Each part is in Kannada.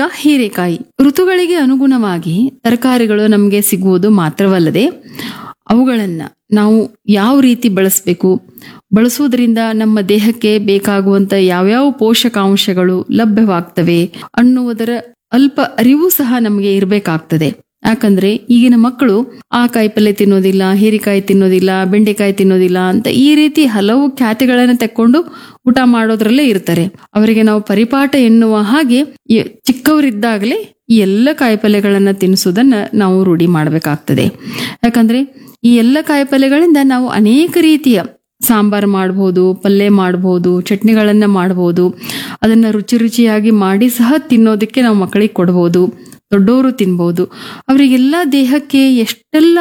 ಹೀರೆಕಾಯಿ ಋತುಗಳಿಗೆ ಅನುಗುಣವಾಗಿ ತರಕಾರಿಗಳು ನಮಗೆ ಸಿಗುವುದು ಮಾತ್ರವಲ್ಲದೆ ಅವುಗಳನ್ನ ನಾವು ಯಾವ ರೀತಿ ಬಳಸಬೇಕು ಬಳಸುವುದರಿಂದ ನಮ್ಮ ದೇಹಕ್ಕೆ ಬೇಕಾಗುವಂತ ಯಾವ್ಯಾವ ಪೋಷಕಾಂಶಗಳು ಲಭ್ಯವಾಗ್ತವೆ ಅನ್ನುವುದರ ಅಲ್ಪ ಅರಿವು ಸಹ ನಮಗೆ ಇರಬೇಕಾಗ್ತದೆ ಯಾಕಂದ್ರೆ ಈಗಿನ ಮಕ್ಕಳು ಆ ಕಾಯಿಪಲ್ಯ ತಿನ್ನೋದಿಲ್ಲ ಹೀರೆಕಾಯಿ ತಿನ್ನೋದಿಲ್ಲ ಬೆಂಡೆಕಾಯಿ ತಿನ್ನೋದಿಲ್ಲ ಅಂತ ಈ ರೀತಿ ಹಲವು ಖ್ಯಾತಿಗಳನ್ನು ತೆಕ್ಕೊಂಡು ಊಟ ಮಾಡೋದ್ರಲ್ಲೇ ಇರ್ತಾರೆ ಅವರಿಗೆ ನಾವು ಪರಿಪಾಠ ಎನ್ನುವ ಹಾಗೆ ಈ ಚಿಕ್ಕವರಿದ್ದಾಗಲೇ ಈ ಎಲ್ಲ ಕಾಯಿಪಲ್ಯಗಳನ್ನ ತಿನ್ನಿಸೋದನ್ನ ನಾವು ರೂಢಿ ಮಾಡಬೇಕಾಗ್ತದೆ ಯಾಕಂದ್ರೆ ಈ ಎಲ್ಲ ಕಾಯಿಪಲ್ಯಗಳಿಂದ ನಾವು ಅನೇಕ ರೀತಿಯ ಸಾಂಬಾರ್ ಮಾಡಬಹುದು ಪಲ್ಯ ಮಾಡಬಹುದು ಚಟ್ನಿಗಳನ್ನ ಮಾಡಬಹುದು ಅದನ್ನ ರುಚಿ ರುಚಿಯಾಗಿ ಮಾಡಿ ಸಹ ತಿನ್ನೋದಕ್ಕೆ ನಾವು ಮಕ್ಕಳಿಗೆ ಕೊಡ್ಬೋದು ದೊಡ್ಡವರು ತಿನ್ಬಹುದು ಅವರಿಗೆಲ್ಲ ದೇಹಕ್ಕೆ ಎಷ್ಟೆಲ್ಲ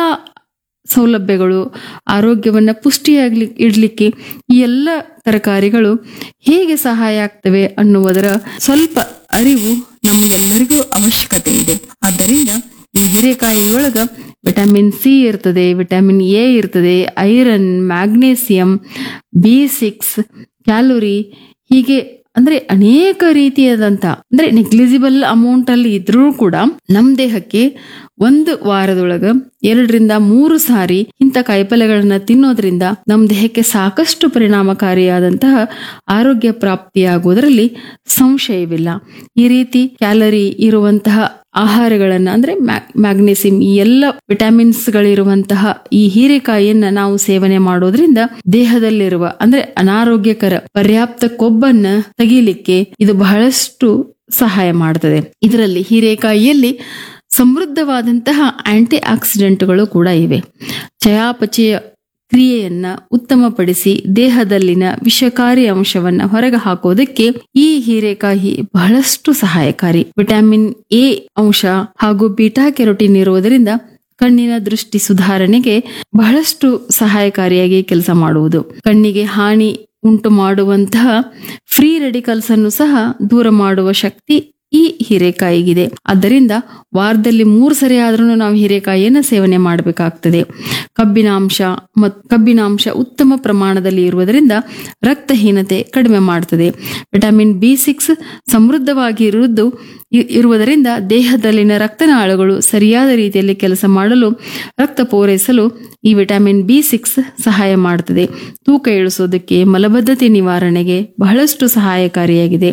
ಸೌಲಭ್ಯಗಳು ಆರೋಗ್ಯವನ್ನ ಪುಷ್ಟಿಯಾಗ್ಲಿ ಇಡ್ಲಿಕ್ಕೆ ಈ ಎಲ್ಲ ತರಕಾರಿಗಳು ಹೇಗೆ ಸಹಾಯ ಆಗ್ತವೆ ಅನ್ನುವುದರ ಸ್ವಲ್ಪ ಅರಿವು ನಮಗೆಲ್ಲರಿಗೂ ಅವಶ್ಯಕತೆ ಇದೆ ಆದ್ದರಿಂದ ಈ ಹೀರೆಕಾಯಿಯೊಳಗ ವಿಟಮಿನ್ ಸಿ ಇರ್ತದೆ ವಿಟಮಿನ್ ಎ ಇರ್ತದೆ iron magnesium B six calorie ಹೀಗೆ ಅಂದ್ರೆ ಅನೇಕ ರೀತಿಯಾದಂತ ಅಂದ್ರೆ ನೆಗ್ಲಿಜಿಬಲ್ ಅಮೌಂಟ್ ಅಲ್ಲಿ ಇದ್ರೂ ಕೂಡ ನಮ್ ದೇಹಕ್ಕೆ ಒಂದು ವಾರದೊಳಗ ಎರಡರಿಂದ ಮೂರು ಸಾರಿ ಇಂಥ ಕಾಯಿಪಲ್ಯಗಳನ್ನ ತಿನ್ನೋದ್ರಿಂದ ನಮ್ ದೇಹಕ್ಕೆ ಸಾಕಷ್ಟು ಪರಿಣಾಮಕಾರಿಯಾದಂತಹ ಆರೋಗ್ಯ ಪ್ರಾಪ್ತಿಯಾಗುವುದರಲ್ಲಿ ಸಂಶಯವಿಲ್ಲ ಈ ರೀತಿ ಕ್ಯಾಲರಿ ಇರುವಂತಹ ಆಹಾರಗಳನ್ನ ಅಂದ್ರೆ ಮ್ಯಾಗ್ನೆಸಿಯಂ ಈ ಎಲ್ಲ ವಿಟಮಿನ್ಸ್ ಗಳಿರುವಂತಹ ಈ ಹೀರೆಕಾಯಿಯನ್ನ ನಾವು ಸೇವನೆ ಮಾಡೋದ್ರಿಂದ ದೇಹದಲ್ಲಿರುವ ಅಂದ್ರೆ ಅನಾರೋಗ್ಯಕರ ಪರ್ಯಾಪ್ತ ಕೊಬ್ಬನ್ನ ತೆಗೀಲಿಕ್ಕೆ ಇದು ಬಹಳಷ್ಟು ಸಹಾಯ ಮಾಡ್ತದೆ ಇದರಲ್ಲಿ ಹೀರೆಕಾಯಿಯಲ್ಲಿ ಸಮೃದ್ಧವಾದಂತಹ ಆಂಟಿ ಆಕ್ಸಿಡೆಂಟ್ಗಳು ಕೂಡ ಇವೆ ಚಯಾಪಚಯ ಕ್ರಿಯೆಯನ್ನ ಉತ್ತಮಪಡಿಸಿ ದೇಹದಲ್ಲಿನ ವಿಷಕಾರಿ ಅಂಶವನ್ನ ಹೊರಗೆ ಹಾಕೋದಕ್ಕೆ ಈ ಹೀರೆಕಾಯಿ ಬಹಳಷ್ಟು ಸಹಾಯಕಾರಿ ವಿಟಮಿನ್ ಎ ಅಂಶ ಹಾಗೂ ಬೀಟಾ ಕೆರೋಟಿನ್ ಇರುವುದರಿಂದ ಕಣ್ಣಿನ ದೃಷ್ಟಿ ಸುಧಾರಣೆಗೆ ಬಹಳಷ್ಟು ಸಹಾಯಕಾರಿಯಾಗಿ ಕೆಲಸ ಮಾಡುವುದು ಕಣ್ಣಿಗೆ ಹಾನಿ ಉಂಟು ಮಾಡುವಂತಹ ಫ್ರೀ ರೆಡಿಕಲ್ಸ್ ಅನ್ನು ಸಹ ದೂರ ಮಾಡುವ ಶಕ್ತಿ ಈ ಹೀರೆಕಾಯಿಗಿದೆ ಆದ್ದರಿಂದ ವಾರದಲ್ಲಿ ಮೂರು ಸರಿ ಆದ್ರೂ ನಾವು ಹೀರೆಕಾಯಿಯನ್ನ ಸೇವನೆ ಮಾಡಬೇಕಾಗ್ತದೆ ಕಬ್ಬಿನಾಂಶ ಮತ್ತು ಕಬ್ಬಿನಾಂಶ ಉತ್ತಮ ಪ್ರಮಾಣದಲ್ಲಿ ಇರುವುದರಿಂದ ರಕ್ತಹೀನತೆ ಕಡಿಮೆ ಮಾಡ್ತದೆ ವಿಟಮಿನ್ ಬಿ ಸಿಕ್ಸ್ ಸಮೃದ್ಧವಾಗಿ ಇರುವುದು ಇ- ಇರುವುದರಿಂದ ದೇಹದಲ್ಲಿನ ರಕ್ತನಾಳಗಳು ಸರಿಯಾದ ರೀತಿಯಲ್ಲಿ ಕೆಲಸ ಮಾಡಲು ರಕ್ತ ಪೂರೈಸಲು ಈ ವಿಟಮಿನ್ ಬಿ ಸಿಕ್ಸ್ ಸಹಾಯ ಮಾಡುತ್ತದೆ ತೂಕ ಇಳಿಸೋದಕ್ಕೆ ಮಲಬದ್ಧತೆ ನಿವಾರಣೆಗೆ ಬಹಳಷ್ಟು ಸಹಾಯಕಾರಿಯಾಗಿದೆ